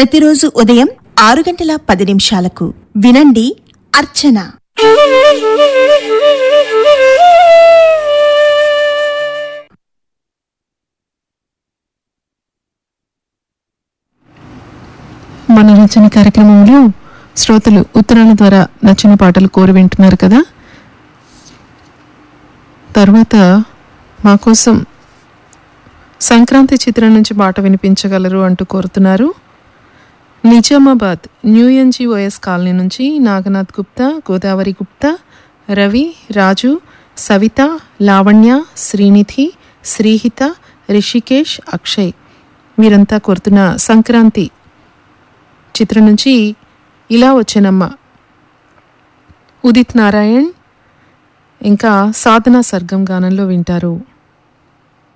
ప్రతిరోజు ఉదయం ఆరు గంటల పది నిమిషాలకు వినండి అర్చన మన రచన కార్యక్రమంలో శ్రోతలు ఉత్తరాల ద్వారా నచ్చిన పాటలు కోరి వింటున్నారు కదా తర్వాత మా కోసం సంక్రాంతి చిత్రం నుంచి పాట వినిపించగలరు అంటూ కోరుతున్నారు నిజామాబాద్ న్యూ ఎన్జిఓఎస్ కాలనీ నుంచి నాగనాథ్ గుప్తా గోదావరి గుప్తా రవి రాజు సవిత లావణ్య శ్రీనిధి శ్రీహిత రిషికేష్ అక్షయ్ వీరంతా కోరుతున్న సంక్రాంతి చిత్రం నుంచి ఇలా వచ్చేనమ్మ ఉదిత్ నారాయణ్ ఇంకా సాధన సర్గం గానంలో వింటారు